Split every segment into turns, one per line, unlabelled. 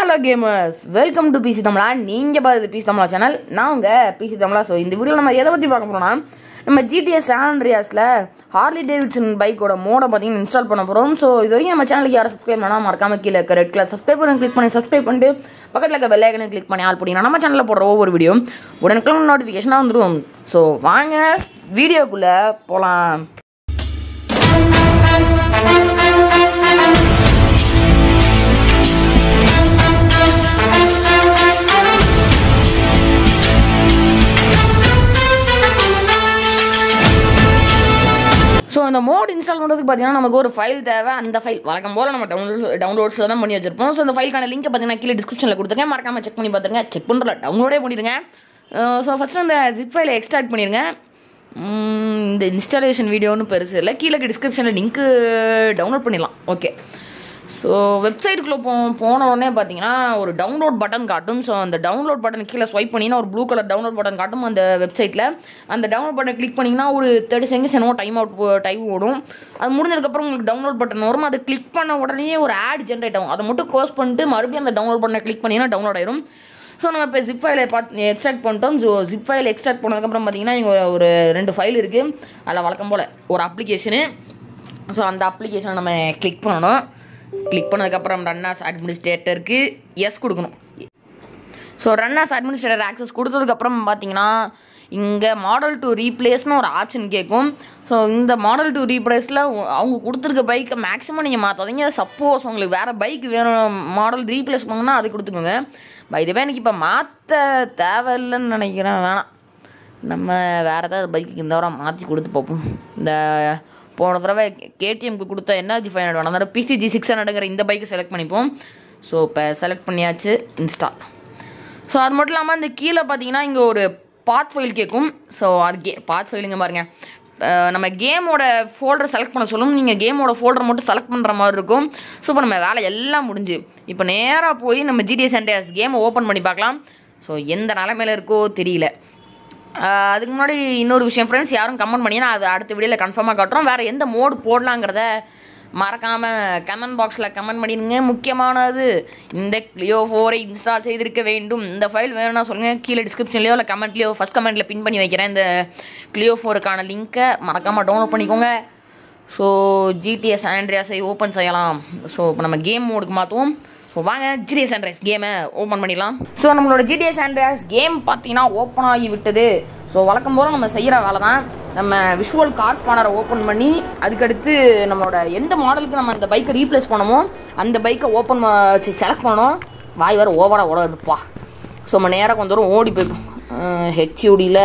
Hello gamers welcome to PC Tamizha நீங்கள் பார்த்து PC தமிழா சேனல் நான் உங்கள் பிசி தமிழா ஸோ இந்த வீடியோவில் நம்ம எதை பற்றி பார்க்க போகிறோம்னா நம்ம ஜிடிஎஸ் ஆண்ட்ரியாஸில் ஹார்லி டேவிட்சன் பைக்கோட மோடை பார்த்தீங்கன்னா இன்ஸ்டால் பண்ண போகிறோம் ஸோ இது வரைக்கும் நம்ம சேனலுக்கு யாரும் சப்ஸ்கிரைப் பண்ணால் மறக்காம கீழே இருக்க ரெட் கலர் சப்ஸ்கிரைப் பண்ணி கிளிக் பண்ணி சப்ஸ்கிரைப் பண்ணிட்டு பக்கத்தில் இருக்க பெல் ஐக்கனை கிளிக் பண்ணி ஆள் போட்டிங்கன்னா நம்ம சேனலில் போடுற ஒவ்வொரு வீடியோ உடனுக்குள்ள நோட்டிஃபிகேஷனாக வந்துடும் ஸோ வாங்க வீடியோக்குள்ளே போகலாம் ஸோ இந்த மோட் இன்ஸ்டால் பண்ணுறதுக்கு பார்த்தீங்கன்னா நமக்கு ஒரு ஃபைல் தேவை அந்த ஃபைல் வழக்கம் போல் நம்ம டவுன்லோட் டவுன்லோட்ஸ் தான் பண்ணி வச்சிருப்போம் ஸோ இந்த ஃபைலுக்கான லிங்க் பார்த்தீங்கன்னா கீழே டிஸ்கிரிப்ஷனில் கொடுத்துருக்கேன் மறக்காம செக் பண்ணி பார்த்துருங்க செக் பண்ணுறல டவுன்லோடே பண்ணிடுங்க ஸோ ஃபஸ்ட்டு அந்த ஜிப் ஃபைலை எக்ஸ்ட்ராக்ட் பண்ணிடுங்க உம், இந்த இன்ஸ்டாலேஷன் வீடியோன்னு பெருசு இல்லை கீழே டிஸ்கிரிப்ஷனில் லிங்க்கு டவுன்லோட் பண்ணிடலாம் ஓகே ஸோ வெப்சைட்டுக்குள்ளே போ போன உடனே பார்த்தீங்கன்னா ஒரு டவுன்லோட் பட்டன் காட்டும் ஸோ அந்த டவுன்லோட் பட்டன் கீழே ஸ்வைப் பண்ணிங்கன்னா ஒரு ப்ளூ கலர் டவுன்லோட் பட்டன் காட்டும் அந்த வெப்சைட்டில் அந்த டவுன்லோட் பட்டன் கிளிக் பண்ணிங்கன்னா ஒரு தேர்ட்டி செகண்ட்ஸ் என்னவோ டைம் அவுட் டைம் ஓடும் அது முடிஞ்சதுக்கப்புறம் உங்களுக்கு டவுன்லோட் பட்டன் வரும் அதை கிளிக் பண்ண உடனே ஒரு ஆட் ஜென்ரேட் ஆகும் அதை மட்டும் க்ளோஸ் பண்ணிட்டு மறுபடியும் அந்த டவுன்லோட் பட்டனை கிளிக் பண்ணிங்கன்னா டவுன்லோட் ஆயிரும் ஸோ நம்ம இப்போ ஜிப் ஃபைலை பார்த்து எக்ஸ்ட்ராக்ட் பண்ணிட்டோம் ஸோ ஜிப் ஃபைல் எக்ஸ்ட்ராக்ட் பண்ணதுக்கப்புறம் பார்த்தீங்கன்னா இங்கே ஒரு ரெண்டு ஃபைல் இருக்குது அதில் வழக்கம் போல் ஒரு அப்ளிகேஷனு ஸோ அந்த அப்ளிகேஷனை நம்ம கிளிக் பண்ணணும் கிளிக் பண்ணதுக்கப்புறம் ரன்னாஸ் அட்மினிஸ்ட்ரேட்டருக்கு எஸ் கொடுக்கணும் ஸோ ரன்னாஸ் அட்மினிஸ்ட்ரேட்டர் ஆக்சஸ் கொடுத்ததுக்கப்புறம் பார்த்தீங்கன்னா இங்கே மாடல் டு ரீப்ளேஸ்னு ஒரு ஆப்ஷன் கேட்கும் ஸோ இந்த மாடல் டு ரீப்ளேஸில் அவங்க கொடுத்துருக்க பைக்கை மேக்ஸிமம் நீங்கள் மாற்றாதீங்க சப்போஸ் உங்களுக்கு வேறு பைக் வேணும் மாடல் ரீப்ளேஸ் பண்ணணும்னா அது கொடுத்துக்கோங்க பை இதுவே எனக்கு இப்போ மாற்ற தேவையில்லைன்னு நினைக்கிறேன் வேணாம் நம்ம வேறு ஏதாவது பைக்குக்கு இந்த வாரம் மாற்றி கொடுத்து பார்ப்போம் இந்த போன தடவை கேடிஎம்க்கு கொடுத்த எனர்ஜி ஃபைவ் ஹண்ட்ரட் அதோட பிசிஜி சிக்ஸ் ஹண்ட்ரடுங்கிற இந்த பைக்கை செலக்ட் பண்ணிப்போம் ஸோ இப்போ செலக்ட் பண்ணியாச்சு இன்ஸ்டால் ஸோ அது மட்டும் இல்லாமல் இந்த கீழே பார்த்தீங்கன்னா இங்கே ஒரு பாத் ஃபைல் கேட்கும் ஸோ அது கே பாத் ஃபைலுங்க பாருங்க அஹ் நம்ம கேமோட ஃபோல்டர் செலக்ட் பண்ண சொல்லும் நீங்கள் கேமோட ஃபோல்டர் மட்டும் செலக்ட் பண்ணுற மாதிரி இருக்கும் ஸோ இப்போ நம்ம வேலை எல்லாம் முடிஞ்சு இப்போ நேராக போய் நம்ம ஜிடிஎஸ் என்டிஎஸ் கேமை ஓப்பன் பண்ணி பார்க்கலாம் ஸோ எந்த நிலமையில இருக்கோ தெரியல ஆஹ் அதுக்கு முன்னாடி இன்னொரு விஷயம் ஃப்ரெண்ட்ஸ் யாரும் கமெண்ட் பண்ணினா அது அடுத்த வீடியோவில் கன்ஃபார்மாக காட்டுறோம் வேறு எந்த மோடு போடலாங்கிறத மறக்காமல் கமெண்ட் பாக்ஸில் கமெண்ட் பண்ணிடுங்க முக்கியமானது இந்த கிளியோ ஃபோரை இன்ஸ்டால் செய்திருக்க வேண்டும் இந்த ஃபைல் வேணும்னா சொல்லுங்கள் கீழே டிஸ்கிரிப்ஷன்லையோ இல்லை கமெண்ட்லையோ ஃபஸ்ட் கமெண்ட்டில் பின் பண்ணி வைக்கிறேன் இந்த கிளியோ ஃபோருக்கான லிங்க்கை மறக்காமல் டவுன்லோட் பண்ணிக்கோங்க ஸோ ஜிடிஎஸ் ஆண்ட்ரியாஸை ஓப்பன் செய்யலாம் ஸோ இப்போ நம்ம கேம் மோடுக்கு மாற்றுவோம் ஸோ வாங்க ஜிடிஎஸ் ஆண்ட்ரியாஸ் கேமை ஓப்பன் பண்ணிடலாம் ஸோ நம்மளோட ஜிடிஎஸ் ஆண்ட்ரியாஸ் கேம் பார்த்தீங்கன்னா ஓப்பன் ஆகி விட்டது ஸோ வழக்கம் போல் நம்ம செய்கிற வேலை தான் நம்ம விஷுவல் கார் ஸ்பானரை ஓப்பன் பண்ணி அதுக்கடுத்து நம்மளோட எந்த மாடலுக்கு நம்ம அந்த பைக்கை ரீப்ளேஸ் பண்ணமோ அந்த பைக்கை ஓப்பன் செலக்ட் பண்ணணும் வாய் வேறு ஓவராக ஓடாதுப்பா ஸோ நம்ம நேராக கொஞ்சம் தூரம் ஓடி போய்ப்போம் ஹெச்யூடியில்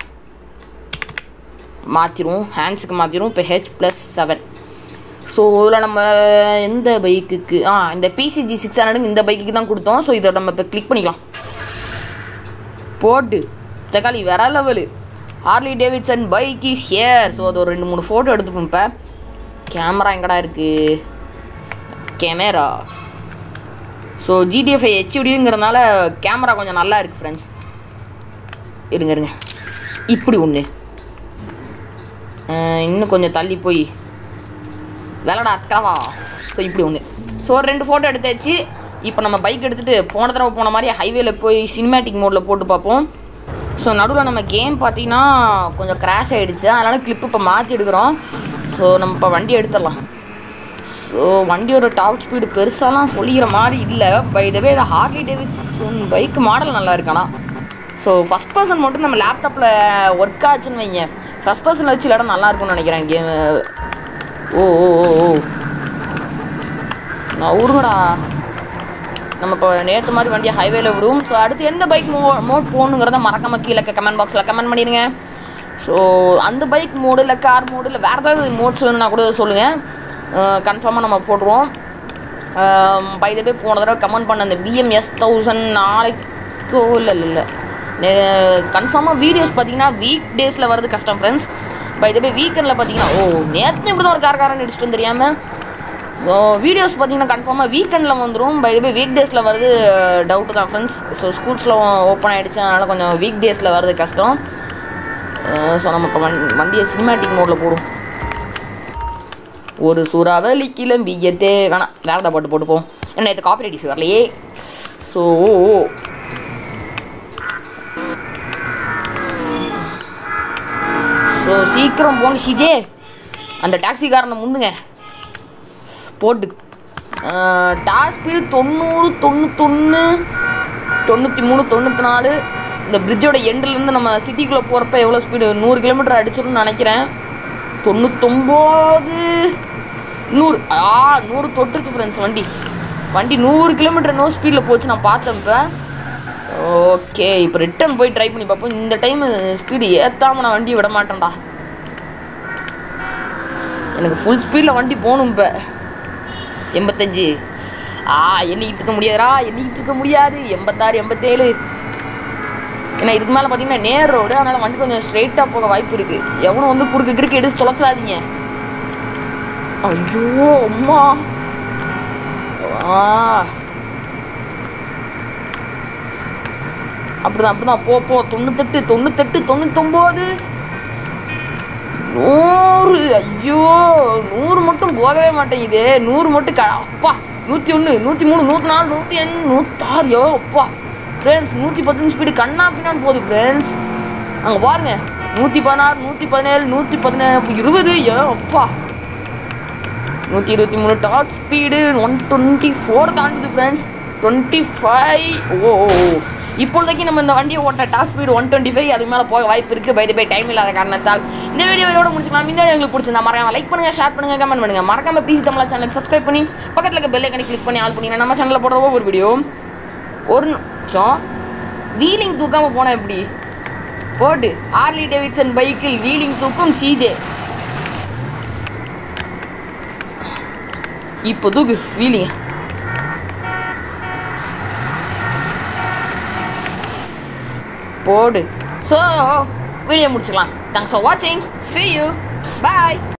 மாற்றிடுவோம் ஹேண்ட்ஸுக்கு மாற்றிடுவோம் இப்போ ஹெச் ப்ளஸ் செவன் ஸோ இதில் நம்ம எந்த பைக்குக்கு ஆ இந்த பிசிஜி சிக்ஸ் ஹண்ட்ரட் இந்த பைக்குக்கு தான் கொடுத்தோம் ஸோ இதை நம்ம இப்போ கிளிக் பண்ணிக்கலாம் போட்டு தக்காளி வேற level Harley Davidson bike is here so அது ஒரு ரெண்டு மூணு ஃபோட்டோ எடுத்துப்போம் இப்போ கேமரா எங்கடா இருக்குது கேமரா ஸோ ஜிடிஎஃப்ஐ ஹெச்டிங்கிறதுனால கேமரா கொஞ்சம் நல்லா இருக்குது ஃப்ரெண்ட்ஸ் இருங்க இருங்க இப்படி ஒன்று இன்னும் கொஞ்சம் தள்ளி போய் விளடா அக்காவா ஸோ இப்படி ஒன்று ஸோ ஒரு ரெண்டு ஃபோட்டோ எடுத்தாச்சு இப்போ நம்ம பைக் எடுத்துகிட்டு போன தடவை போன மாதிரி ஹைவேல போய் சினிமேட்டிக் மோடில் போட்டு பார்ப்போம் ஸோ நடுவில் நம்ம கேம் பார்த்தீங்கன்னா கொஞ்சம் கிராஷ் ஆகிடுச்சு அதனால் கிளிப் இப்போ மாற்றி எடுக்கிறோம் ஸோ நம்ம இப்போ வண்டி எடுத்துடலாம் ஸோ வண்டியோட டாப் ஸ்பீடு பெருசாலாம் சொல்லிக்கிற மாதிரி இல்லை பை இதவே இது ஹார்லி டேவிட்சன் பைக் மாடல் நல்லா இருக்கானா ஸோ ஃபஸ்ட் பர்சன் மட்டும் நம்ம லேப்டாப்பில் ஒர்க் ஆச்சுன்னு வைங்க ஃபஸ்ட் பர்சன் வச்சு இல்லாடம் நல்லா இருக்கும்னு நினைக்கிறேன் கேம் ஓ ஓ ஓ ஓ நான் ஊருங்கடா நம்ம இப்போ நேற்று மாதிரி வண்டியை ஹைவேல விடுவோம் ஸோ அடுத்து எந்த பைக் மோ மோட் போகணுங்கிறத மறக்காம கீழே கமெண்ட் பாக்ஸில் கமெண்ட் பண்ணிடுங்க ஸோ அந்த பைக் மோடு இல்லை கார் மோடு இல்லை வேறு ஏதாவது மோட்ஸ் வேணும்னா கூட சொல்லுங்கள் கன்ஃபார்மாக நம்ம போட்டுருவோம் பை த போய் போன தடவை கமெண்ட் பண்ண அந்த பிஎம்எஸ் தௌசண்ட் நாளைக்கோ இல்லை இல்லை இல்லை கன்ஃபார்மாக வீடியோஸ் பார்த்தீங்கன்னா வீக் டேஸில் வரது கஷ்டம் ஃப்ரெண்ட்ஸ் பை த வீக்கெண்டில் பார்த்தீங்கன்னா ஓ நேற்று இப்படி தான் ஒரு கார்காரன் அடிச்சுட்டு தெரியாமல் ஸோ வீடியோஸ் பார்த்தீங்கன்னா கன்ஃபார்மாக வீக்கெண்டில் வந்துடும் பை த வீக் டேஸில் வருது டவுட்டு தான் ஃப்ரெண்ட்ஸ் ஸோ ஸ்கூல்ஸில் ஓப்பன் ஆகிடுச்சு அதனால் கொஞ்சம் வீக் டேஸில் வருது கஷ்டம் ஸோ நம்ம இப்போ வண் வண்டியை சினிமேட்டிக் மோடில் போடும் ஒரு சூறாவளி கிளம்பியதே வேணாம் வேறதா பாட்டு போட்டுப்போம் என்ன இது காப்பி ரைட் வரலையே ஸோ ஸோ சீக்கிரம் போங்க ஷிஜே அந்த டாக்ஸிக்காரனை முந்துங்க போட்டு டாப் ஸ்பீடு தொண்ணூறு தொண்ணூத்தொன்று தொண்ணூற்றி மூணு தொண்ணூற்றி நாலு இந்த பிரிட்ஜோட எண்ட்லேருந்து நம்ம சிட்டிக்குள்ளே போகிறப்ப எவ்வளோ ஸ்பீடு நூறு கிலோமீட்டர் அடிச்சிடும்னு நினைக்கிறேன் தொண்ணூத்தொம்போது நூறு ஆ நூறு தொட்டுருச்சு ஃப்ரெண்ட்ஸ் வண்டி வண்டி நூறு கிலோமீட்டர் நோ ஸ்பீடில் போச்சு நான் பார்த்தேன் இப்போ ஓகே இப்போ ரிட்டர்ன் போய் ட்ரை பண்ணி பார்ப்போம் இந்த டைம் ஸ்பீடு ஏற்றாம நான் வண்டியை விட மாட்டேன்டா எனக்கு ஃபுல் ஸ்பீடில் வண்டி போகணும் இப்போ எண்பத்தஞ்சு ஆ எண்ணிக்கிட்டு இருக்க முடியாதுடா எண்ணிக்கிட்டு இருக்க முடியாது எண்பத்தாறு எண்பத்தேழு ஏன்னா இதுக்கு மேலே பார்த்தீங்கன்னா நேர் ரோடு அதனால் வண்டி கொஞ்சம் ஸ்ட்ரெயிட்டாக போக வாய்ப்பு இருக்குது எவனும் வந்து குறுக்கு கிறுக்கு எடுத்து தொலைச்சிடாதீங்க ஐயோ அம்மா ஆ அப்படிதான் அப்படிதான் போ போ தொண்ணூத்தெட்டு தொண்ணூத்தெட்டு தொண்ணூத்தொம்போது நூறு ஐயோ நூறு மட்டும் போகவே மாட்டேங்குது நூறு மட்டும் க அப்பா நூற்றி ஒன்று நூற்றி மூணு நூற்றி நாலு நூற்றி அஞ்சு நூற்றாறு யோ அப்பா ஃப்ரெண்ட்ஸ் நூற்றி பத்து ஸ்பீடு கண்ணா பின்னான்னு போகுது ஃப்ரெண்ட்ஸ் அங்கே பாருங்க நூற்றி பதினாறு நூற்றி பதினேழு நூற்றி பதினேழு இருபது யோ அப்பா நூற்றி இருபத்தி மூணு top speed one twenty four தாண்டுது friends twenty five oh oh oh. இப்பொழுதைக்கு நம்ம இந்த வண்டியை ஓட்ட top speed one twenty five அதுக்கு மேலே போக வாய்ப்பு இருக்குது பை பை டைம் இல்லாத காரணத்தால் இந்த வீடியோ இதோட முடிச்சுக்கலாம் இந்த வீடியோ உங்களுக்கு பிடிச்சிருந்தா மறக்காம லைக் பண்ணுங்க ஷேர் பண்ணுங்க கமெண்ட் பண்ணுங்க மறக்காம பிசி தமிழா சேனல் சப்ஸ்கிரைப் பண்ணி பக்கத்தில் இருக்க பெல் ஐக்கனை கிளிக் பண்ணி ஆல் பண்ணி நம்ம சேனலில் போடுற ஒவ்வொரு வீடியோ ஒரு நிமிஷம் வீலிங் தூக்காம போனா எப்படி போட்டு ஆர்லி டேவிட்சன் பைக்கில் வீலிங் தூக்கும் சிஜே இப்போ தூக்கு வீலிங் போடு ஸோ வீடியோ முடிச்சுக்கலாம் தேங்க்ஸ் ஃபார் வாட்சிங் see you bye